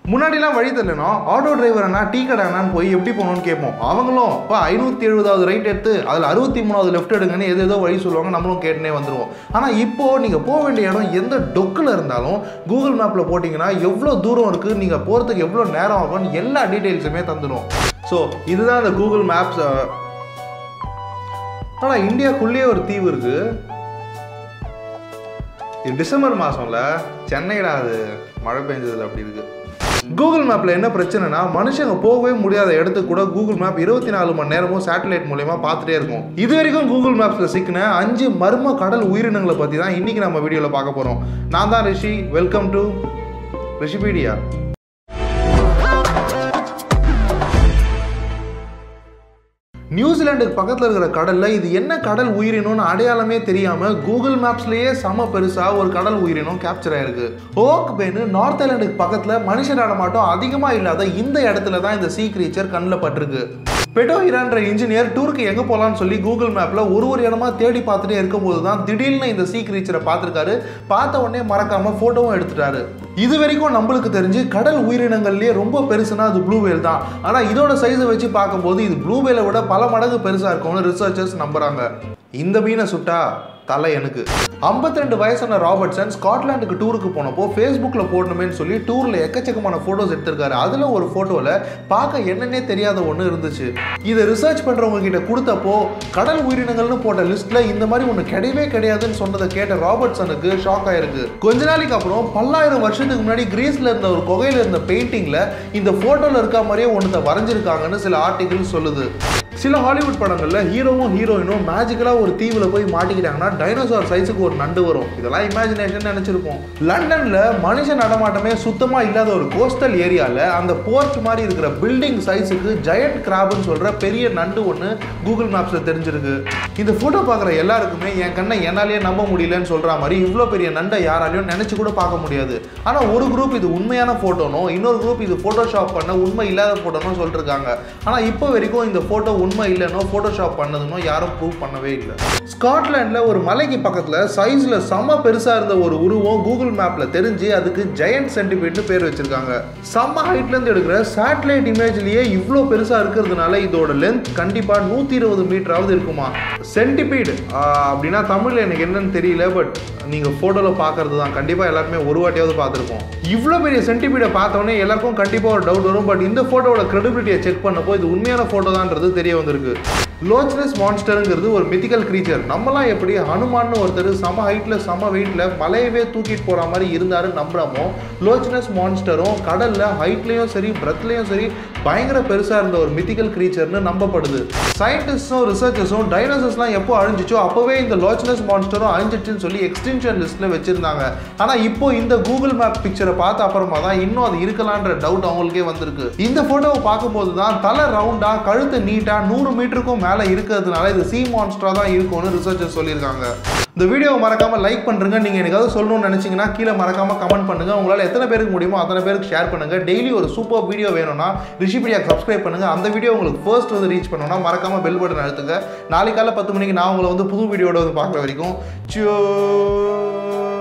முன்னாடிலாம் வழி தெரியலனா ஆட்டோ டிரைவர் அண்ணா டீ கடை அண்ணான்னு போய் எப்படி போகணும்னு கேட்போம் அவங்களும் இப்போ ஐநூற்றி எழுபதாவது ரைட் எடுத்து அதில் அறுபத்தி மூணாவது லெஃப்ட் எடுங்கன்னு எது ஏதோ வழி சொல்லுவாங்க நம்மளும் கேட்டுனே வந்துடுவோம் ஆனால் இப்போ நீங்கள் போக வேண்டிய இடம் எந்த டொக்கில் இருந்தாலும் கூகுள் மேப்பில் போட்டிங்கன்னா எவ்வளோ தூரம் இருக்குது நீங்கள் போகிறதுக்கு எவ்வளோ நேரம் ஆகும்னு எல்லா டீட்டெயில்ஸுமே தந்துடும் ஸோ இதுதான் அந்த கூகுள் மேப்ஸ் ஆனால் இந்தியாக்குள்ளேயே ஒரு தீவு இருக்குது இது டிசம்பர் மாதம்ல சென்னையில் அது மழை பெஞ்சதுல அப்படி இருக்கு கூகுள் மேப்பில் என்ன பிரச்சனைனா மனுஷங்க போகவே முடியாத இடத்துக்கு கூட கூகுள் மேப் இருபத்தி நாலு மணி நேரமும் சேட்டலைட் மூலயமா பார்த்துட்டே இருக்கும் இது வரைக்கும் கூகுள் மேப்ஸில் சிக்கின அஞ்சு மர்ம கடல் உயிரினங்களை பற்றி தான் இன்னைக்கு நம்ம வீடியோவில் பார்க்க போகிறோம் நான் தான் ரிஷி வெல்கம் டு ரிஷிபீடியா நியூசிலாண்டுக்கு பக்கத்தில் இருக்கிற கடலில் இது என்ன கடல் உயிரினம்னு அடையாளமே தெரியாமல் கூகுள் மேப்ஸ்லேயே செம பெருசாக ஒரு கடல் உயிரினம் கேப்சர் ஆயிருக்கு ஓக் பேனு நார்த் ஐலாண்டுக்கு பக்கத்தில் மனுஷ நடமாட்டம் அதிகமாக இல்லாத இந்த இடத்துல தான் இந்த சீ கிரீச்சர் கண்ணில் பட்டிருக்கு பெட்டோ ஹிரான்ற இன்ஜினியர் டூருக்கு எங்கே போகலான்னு சொல்லி கூகுள் மேப்பில் ஒரு ஒரு இடமா தேடி பார்த்துட்டே இருக்கும்போது தான் திடீர்னு இந்த சீ கிரீச்சரை பார்த்துருக்காரு பார்த்த உடனே மறக்காமல் ஃபோட்டோவும் எடுத்துட்டாரு இது வரைக்கும் நம்மளுக்கு தெரிஞ்சு கடல் உயிரினங்கள்லேயே ரொம்ப பெருசுனா அது ப்ளூ வேல் தான் ஆனால் இதோட சைஸை வச்சு பார்க்கும்போது இது ப்ளூ வேலை விட பல மடங்கு பெருசாக இருக்கும்னு ரிசர்ச்சர்ஸ் நம்புகிறாங்க இந்த மீனை சுட்டா தலை எனக்கு 52 ரெண்டு வயசான ராபர்ட்சன் ஸ்காட்லாண்டுக்கு டூருக்கு போனப்போ ஃபேஸ்புக்கில் போடணுமேன்னு சொல்லி டூரில் எக்கச்சக்கமான ஃபோட்டோஸ் எடுத்திருக்காரு அதில் ஒரு ஃபோட்டோவில் பார்க்க என்னன்னே தெரியாத ஒன்று இருந்துச்சு இதை ரிசர்ச் பண்ணுறவங்க கிட்ட கொடுத்தப்போ கடல் உயிரினங்கள்னு போட்ட லிஸ்ட்டில் இந்த மாதிரி ஒன்று கிடையவே கிடையாதுன்னு சொன்னதை கேட்ட ராபர்ட்சனுக்கு ஷாக் ஆயிருக்கு கொஞ்ச நாளைக்கு அப்புறம் பல்லாயிரம் வருஷத்துக்கு முன்னாடி கிரீஸில் இருந்த ஒரு குகையில் இருந்த பெயிண்டிங்கில் இந்த ஃபோட்டோவில் இருக்க மாதிரியே ஒன்றத்தை வரைஞ்சிருக்காங்கன்னு சில ஆர்டிகிள் சொல்லுது சில ஹாலிவுட் படங்களில் ஹீரோவும் ஹீரோயினும் மேஜிக்கலாக ஒரு தீவில் போய் மாட்டிக்கிட்டாங்கன்னா டைனோசார் சைஸுக்கு ஒரு நண்டு வரும் இதெல்லாம் இமேஜினேஷன் நினச்சிருப்போம் லண்டனில் மனுஷ நடமாட்டமே சுத்தமாக இல்லாத ஒரு கோஸ்டல் ஏரியாவில் அந்த போர்ட் மாதிரி இருக்கிற பில்டிங் சைஸுக்கு ஜெயண்ட் கிராப்னு சொல்கிற பெரிய நண்டு ஒன்று கூகுள் மேப்ஸில் தெரிஞ்சிருக்கு இந்த ஃபோட்டோ பார்க்குற எல்லாருக்குமே என் கண்ணை என்னாலேயே நம்ப முடியலன்னு சொல்கிற மாதிரி இவ்வளோ பெரிய நண்டை யாராலையும் நினச்சி கூட பார்க்க முடியாது ஆனால் ஒரு குரூப் இது உண்மையான ஃபோட்டோனோ இன்னொரு குரூப் இது ஃபோட்டோஷாப் பண்ண உண்மை இல்லாத ஃபோட்டோனோ சொல்லிருக்காங்க ஆனால் இப்போ வரைக்கும் இந்த ஃபோட்டோ உண்மை இல்லைனோ ஃபோட்டோஷாப் பண்ணதுனோ யாரும் ப்ரூவ் பண்ணவே இல்லை ஸ்காட்லாண்டில் ஒரு மலைக்கு பக்கத்தில் சைஸில் செம்ம பெருசாக இருந்த ஒரு உருவம் கூகுள் மேப்பில் தெரிஞ்சு அதுக்கு ஜெயண்ட் சென்டிமீட்டர் பேர் வச்சிருக்காங்க செம்ம ஹைட்லேருந்து எடுக்கிற சேட்டலைட் இமேஜ்லேயே இவ்வளோ பெருசாக இருக்கிறதுனால இதோட லென்த் கண்டிப்பாக நூற்றி இருபது மீட்டராவது இருக்குமா சென்டிபீடு அப்படின்னா தமிழில் எனக்கு என்னன்னு தெரியல பட் நீங்கள் ஃபோட்டோவில் பார்க்கறது தான் கண்டிப்பாக எல்லாருமே ஒரு வாட்டியாவது பார்த்துருப்போம் இவ்வளோ பெரிய சென்டிமீட்டை பார்த்தோன்னே எல்லாருக்கும் கண்டிப்பாக ஒரு டவுட் வரும் பட் இந்த ஃபோட்டோவோட கிரெடிபிலிட்டியை செக் பண்ணப்போ இது உண்மையான ஃபோட்டோ தான்றது தெரிய வந்திருக்கு லோச்னஸ் மான்ஸ்டருங்கிறது ஒரு மித்திக்கல் கிரீச்சர் நம்மலாம் எப்படி ஹனுமான்னு ஒருத்தர் சம ஹைட்டில் சம வெயிட்டில் மலையவே தூக்கிட்டு போகிற மாதிரி இருந்தாரு நம்புகிறோமோ லோச்னஸ் மான்ஸ்டரும் கடலில் ஹைட்லேயும் சரி பிரத்லேயும் சரி பயங்கர பெருசாக இருந்த ஒரு மித்திக்கல் கிரீச்சர்னு நம்பப்படுது சயின்டிஸ்டும் ரிசர்ச்சர்ஸும் டைனோசர்ஸ்லாம் எப்போ அழிஞ்சிச்சோ அப்போவே இந்த லோச்னஸ் மான்ஸ்டரும் அழிஞ்சிச்சுன்னு சொல்லி எக்ஸ்டென்ஷன் லிஸ்ட்டில் வச்சுருந்தாங்க ஆனால் இப்போ இந்த கூகுள் மேப் பிக்சரை பார்த்த அப்புறமா தான் இன்னும் அது இருக்கலான்ற டவுட் அவங்களுக்கே வந்திருக்கு இந்த ஃபோட்டோவை பார்க்கும்போது தான் தலை ரவுண்டாக கழுத்து நீட்டாக நூறு மீட்டருக்கும் மேலே இருக்கிறதுனால இது சி மான்ஸ்டராக தான் இருக்கும்னு ரிசர்ச்சர் சொல்லியிருக்காங்க இந்த வீடியோவை மறக்காம லைக் பண்ணுறங்க நீங்கள் எனக்கு ஏதாவது சொல்லணும்னு நினச்சிங்கன்னா கீழே மறக்காம கமெண்ட் பண்ணுங்க உங்களால் எத்தனை பேருக்கு முடியுமோ அத்தனை பேருக்கு ஷேர் பண்ணுங்க டெய்லி ஒரு சூப்பர் வீடியோ வேணும்னா ரிஷிபீடியாக்கு சப்ஸ்கிரைப் பண்ணுங்க அந்த வீடியோ உங்களுக்கு ஃபர்ஸ்ட் வந்து ரீச் பண்ணணும்னா மறக்காம பெல் பட்டன் அழுத்துங்க நாளைக்கு காலைல பத்து மணிக்கு நான் உங்களை வந்து புது வீடியோட வந்து பார்க்குற வரைக்கும் சியோ